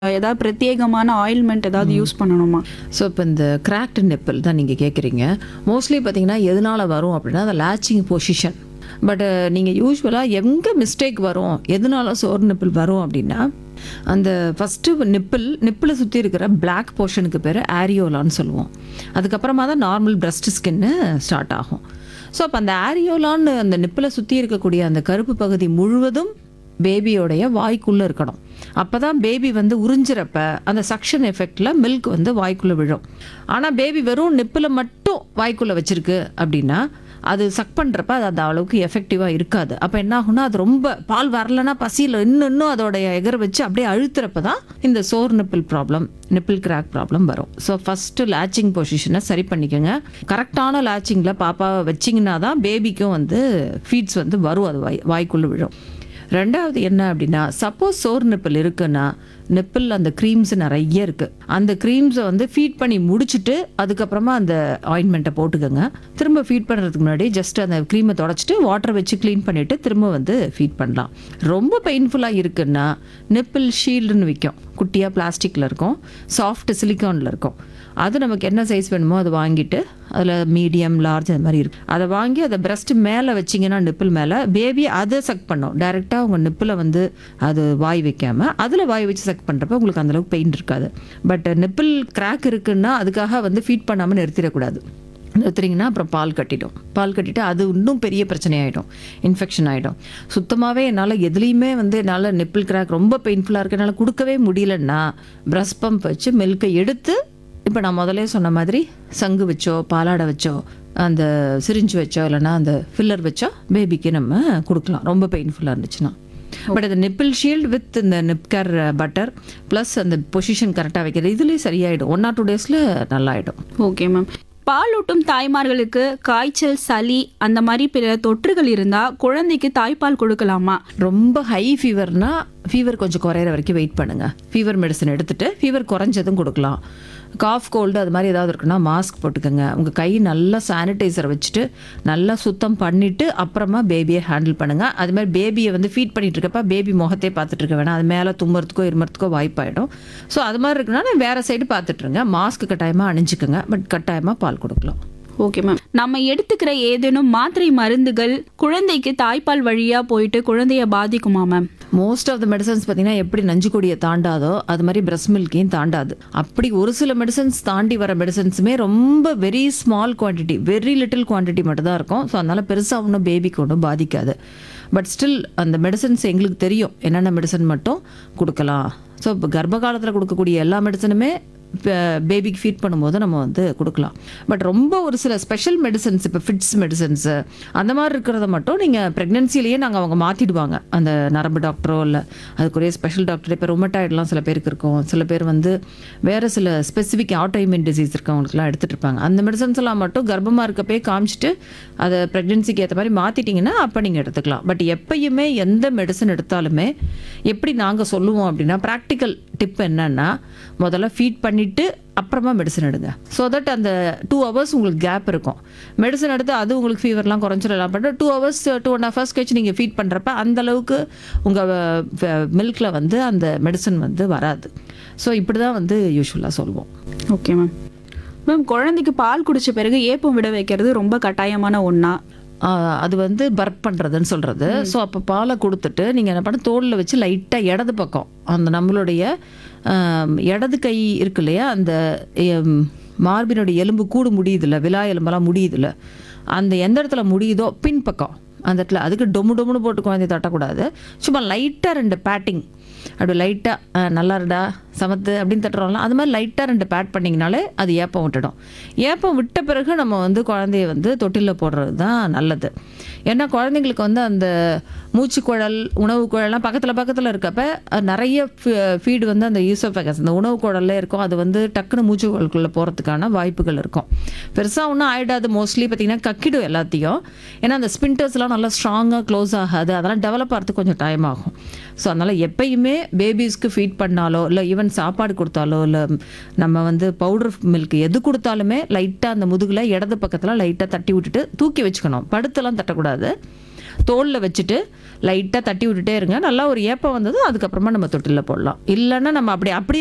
ஏதாவது பிரத்யேகமான ஆயில்மெண்ட் ஏதாவது யூஸ் பண்ணணுமா ஸோ இப்போ இந்த கிராக்டு நெப்பிள் தான் நீங்கள் கேட்குறீங்க மோஸ்ட்லி பார்த்தீங்கன்னா எதனால் வரும் அப்படின்னா அந்த லேச்சிங் பொசிஷன் பட் நீங்கள் யூஸ்வலாக எங்கே மிஸ்டேக் வரும் எதனால சோர் நிப்பிள் வரும் அப்படின்னா அந்த ஃபஸ்ட்டு நிப்பிள் நிப்பிளை சுற்றி இருக்கிற பிளாக் போர்ஷனுக்கு பேர் ஆரியோலான்னு சொல்லுவோம் அதுக்கப்புறமா தான் நார்மல் பிரஸ்ட் ஸ்கின்னு ஸ்டார்ட் ஆகும் ஸோ அப்போ அந்த ஆரியோலான்னு அந்த நிப்பிளை சுற்றி இருக்கக்கூடிய அந்த கருப்பு பகுதி முழுவதும் பேபியோடைய வாய்க்குள்ளே இருக்கணும் அப்போ தான் பேபி வந்து உறிஞ்சிறப்ப அந்த சக்ஷன் எஃபெக்டில் மில்க் வந்து வாய்க்குள்ளே விழும் ஆனால் பேபி வெறும் நிப்பில் மட்டும் வாய்க்குள்ளே வச்சிருக்கு அப்படின்னா அது சக் பண்ணுறப்ப அது அந்த அளவுக்கு எஃபெக்டிவாக இருக்காது அப்போ என்ன ஆகும்னா அது ரொம்ப பால் வரலன்னா பசியில் இன்னும் இன்னும் அதோடைய எகர வச்சு அப்படியே அழுத்துறப்ப தான் இந்த sore nipple problem nipple crack problem வரும் ஸோ ஃபஸ்ட்டு லேச்சிங் பொசிஷனை சரி பண்ணிக்கோங்க கரெக்டான லேச்சிங்கில் பாப்பாவை வச்சிங்கன்னா தான் பேபிக்கும் வந்து ஃபீட்ஸ் வந்து வரும் அது வாய் வாய்க்குள்ளே விழும் ரெண்டாவது என்ன அப்படின்னா சப்போஸ் சோர் நிப்பிள் இருக்குன்னா நிப்பிள் அந்த க்ரீம்ஸ் நிறைய இருக்குது அந்த க்ரீம்ஸை வந்து ஃபீட் பண்ணி முடிச்சுட்டு அதுக்கப்புறமா அந்த ஆயின்மெண்ட்டை போட்டுக்கோங்க திரும்ப ஃபீட் பண்ணுறதுக்கு முன்னாடி ஜஸ்ட் அந்த க்ரீமை தொடச்சிட்டு வாட்டர் வச்சு க்ளீன் பண்ணிவிட்டு திரும்ப வந்து ஃபீட் பண்ணலாம் ரொம்ப பெயின்ஃபுல்லாக இருக்குன்னா நிப்பிள் ஷீல்டுன்னு விற்கும் குட்டியாக பிளாஸ்டிக்கில் இருக்கும் சாஃப்ட் சிலிக்கானில் இருக்கும் அது நமக்கு என்ன சைஸ் வேணுமோ அதை வாங்கிட்டு அதில் மீடியம் லார்ஜ் அந்த மாதிரி இருக்குது அதை வாங்கி அதை பிரஸ்ட் மேலே வச்சிங்கன்னா நிப்பிள் மேலே பேபி அதை சக் பண்ணும் டைரெக்டாக உங்கள் நிப்பில் வந்து அது வாய் வைக்காமல் அதில் வாய் வச்சு சக் பண்ணுறப்ப உங்களுக்கு அந்தளவுக்கு பெயின் இருக்காது பட் நிப்பிள் கிராக் இருக்குன்னா அதுக்காக வந்து ஃபீட் பண்ணாமல் நிறுத்திடக்கூடாது நிறுத்துறீங்கன்னா அப்புறம் பால் கட்டிடும் பால் கட்டிட்டு அது இன்னும் பெரிய பிரச்சனை ஆகிடும் இன்ஃபெக்ஷன் ஆகிடும் சுத்தமாகவே என்னால் எதுலேயுமே வந்து என்னால் நிப்பிள் கிராக் ரொம்ப பெயின்ஃபுல்லாக இருக்கு என்னால் கொடுக்கவே முடியலன்னா பிரஸ் பம்ப் வச்சு மில்கை எடுத்து இப்போ நான் முதல்ல சொன்ன மாதிரி சங்கு வச்சோ பாலாடை வச்சோ அந்த சிரிஞ்சு வச்சோ இல்லைன்னா அந்த ஃபில்லர் வச்சோ பேபிக்கு நம்ம கொடுக்கலாம் ரொம்ப பெயின்ஃபுல்லாக இருந்துச்சுன்னா பட் இந்த நிப்பிள் ஷீல்டு வித் இந்த நிப்கர் பட்டர் ப்ளஸ் அந்த பொசிஷன் கரெக்டாக வைக்கிறது இதுலேயே சரியாயிடும் ஒன் ஆர் டூ டேஸில் நல்லாயிடும் ஓகே மேம் பாலூட்டும் தாய்மார்களுக்கு காய்ச்சல் சளி அந்த மாதிரி பிற தொற்றுகள் இருந்தா குழந்தைக்கு தாய்ப்பால் கொடுக்கலாமா ரொம்ப ஹை ஃபீவர்னா ஃபீவர் கொஞ்சம் குறையிற வரைக்கும் வெயிட் பண்ணுங்க ஃபீவர் மெடிசன் எடுத்துட்டு ஃபீவர் குறைஞ்சதும் கொடுக்கலாம் காஃப் கோல்டு அது மாதிரி ஏதாவது இருக்குன்னா மாஸ்க் போட்டுக்கோங்க உங்கள் கை நல்லா சானிடைசர் வச்சுட்டு நல்லா சுத்தம் பண்ணிவிட்டு அப்புறமா பேபியை ஹேண்டில் பண்ணுங்கள் அது மாதிரி பேபியை வந்து ஃபீட் பண்ணிட்டு இருக்கப்ப பேபி முகத்தை பார்த்துட்டு இருக்க வேணாம் அது மேலே தும்புறதுக்கோ இருமறதுக்கோ வாய்ப்பாயிடும் ஸோ அது மாதிரி இருக்குன்னா வேறு சைடு பார்த்துட்ருங்க மாஸ்க் கட்டாயமாக அணிஞ்சுக்கோங்க பட் கட்டாயமாக பால் கொடுக்கலாம் ஓகே மேம் நம்ம எடுத்துக்கிற ஏதேனும் மாத்திரை மருந்துகள் குழந்தைக்கு தாய்ப்பால் வழியா போயிட்டு குழந்தைய பாதிக்குமா ma'am most of the medicines பார்த்தீங்கன்னா எப்படி நஞ்சுக்கொடியை தாண்டாதோ அது மாதிரி பிரஸ்ட் மில்கையும் தாண்டாது அப்படி ஒரு சில மெடிசன்ஸ் தாண்டி வர மெடிசன்ஸுமே ரொம்ப very small quantity very little quantity மட்டும் தான் இருக்கும் ஸோ அதனால் பெருசாக ஒன்றும் பேபிக்கு ஒன்றும் பாதிக்காது பட் ஸ்டில் அந்த மெடிசன்ஸ் எங்களுக்கு தெரியும் என்னென்ன மெடிசன் மட்டும் கொடுக்கலாம் ஸோ இப்போ கர்ப்ப காலத்தில் கொடுக்கக்கூடிய எல்லா மெடிசனுமே பேபிக்கு ஃபீட் பண்ணும்போது நம்ம வந்து கொடுக்கலாம் பட் ரொம்ப ஒரு சில ஸ்பெஷல் மெடிசன்ஸ் இப்போ ஃபிட்ஸ் மெடிசன்ஸு அந்த மாதிரி இருக்கிறத மட்டும் நீங்கள் ப்ரெக்னென்சிலேயே நாங்கள் அவங்க மாற்றிடுவாங்க அந்த நரம்பு டாக்டரோ இல்லை அதுக்குரிய ஸ்பெஷல் டாக்டர் இப்போ ரொமட்டாய்டெலாம் சில பேருக்கு இருக்கும் சில பேர் வந்து வேறு சில ஸ்பெசிஃபிக் ஆட்டோஇம்யூன் டிசீஸ் இருக்கவங்களுக்குலாம் எடுத்துகிட்டு இருப்பாங்க அந்த மெடிசன்ஸ் எல்லாம் மட்டும் கர்ப்பமாக இருக்கப்பே காமிச்சிட்டு அதை ப்ரெக்னென்சிக்கு ஏற்ற மாதிரி மாற்றிட்டிங்கன்னா அப்போ நீங்கள் எடுத்துக்கலாம் பட் எப்பயுமே எந்த மெடிசன் எடுத்தாலுமே எப்படி நாங்கள் சொல்லுவோம் அப்படின்னா ப்ராக்டிக்கல் டிப் என்னன்னா முதல்ல ஃபீட் பண்ணிவிட்டு அப்புறமா மெடிசன் எடுங்க ஸோ தட் அந்த டூ ஹவர்ஸ் உங்களுக்கு கேப் இருக்கும் மெடிசன் எடுத்து அது உங்களுக்கு ஃபீவர்லாம் குறைஞ்சிடலாம் but two hours two and half hours கழிச்சு நீங்கள் ஃபீட் பண்ணுறப்ப அந்த அளவுக்கு உங்கள் மில்கில் வந்து அந்த மெடிசன் வந்து வராது ஸோ இப்படி தான் வந்து யூஸ்வலாக சொல்லுவோம் ஓகே மேம் மேம் குழந்தைக்கு பால் குடிச்ச பிறகு ஏப்பம் விட வைக்கிறது ரொம்ப கட்டாயமான ஒன்றா ஆஹ் அது வந்து பர்ப் பண்ணுறதுன்னு சொல்கிறது ஸோ அப்போ பாலை கொடுத்துட்டு நீங்கள் என்ன பண்ண தோலில் வச்சு லைட்டாக இடது பக்கம் அந்த நம்மளுடைய ஆம், இடது கை இருக்கு இல்லையா அந்த எம், மார்பினுடைய எலும்பு கூடு முடியுதுல்ல விலா எலும்பெல்லாம் முடியுதுல்ல அந்த எந்த இடத்துல முடியுதோ பின் பக்கம் அந்த இடத்துல அதுக்கு டொமு டொமுன்னு போட்டு குழந்தைய தட்டக்கூடாது சும்மா லைட்டாக ரெண்டு பேட்டிங் அப்படி லைட்டாக நல்லா இருடா சமத்து அப்படின்னு தட்டுறோம்ல அது மாதிரி லைட்டாக ரெண்டு பேட் பண்ணிங்கனாலே அது ஏப்பம் விட்டுடும் ஏப்பம் விட்ட பிறகு நம்ம வந்து குழந்தைய வந்து தொட்டிலில் போடுறது தான் நல்லது ஏன்னா குழந்தைங்களுக்கு வந்து அந்த மூச்சுக்குழல் உணவு குழல்லாம் பக்கத்தில் பக்கத்தில் இருக்கப்ப அஹ், நிறைய ஃபீடு வந்து அந்த யூசோஃபேகஸ் அந்த உணவு குழல்ல இருக்கும் அது வந்து டக்குன்னு மூச்சுக்குழலுக்குள்ளே போகிறதுக்கான வாய்ப்புகள் இருக்கும் பெருசாக ஒன்றும் ஆயிடாது மோஸ்ட்லி பார்த்தீங்கன்னா கக்கிடும் எல்லாத்தையும் ஏன்னா அந்த ஸ்பின்டர்ஸ்லாம் நல்லா ஸ்ட்ராங்காக க்ளோஸ் ஆகாது அதெல்லாம் டெவலப் ஆகிறதுக்கு கொஞ்சம் டைம் ஆகும் ஸோ அதனால் எப்பயுமே பேபிஸ்க்கு ஃபீட் பண்ணாலோ இல்லை ஈவன் சாப்பாடு கொடுத்தாலோ இல்லை நம்ம வந்து பவுடர் மில்க் எது கொடுத்தாலுமே லைட்டாக அந்த முதுகில் இடது பக்கத்தில் லைட்டாக தட்டி விட்டுட்டு தூக்கி வச்சுக்கணும் படுத்தெல்லாம் தட்டக்கூடாது தோலில் வச்சுட்டு லைட்டாக தட்டி விட்டுட்டே இருங்க நல்லா ஒரு ஏப்பம் வந்ததும் அதுக்கப்புறமா நம்ம தொட்டிலில் போடலாம் இல்லைன்னா நம்ம அப்படி அப்படியே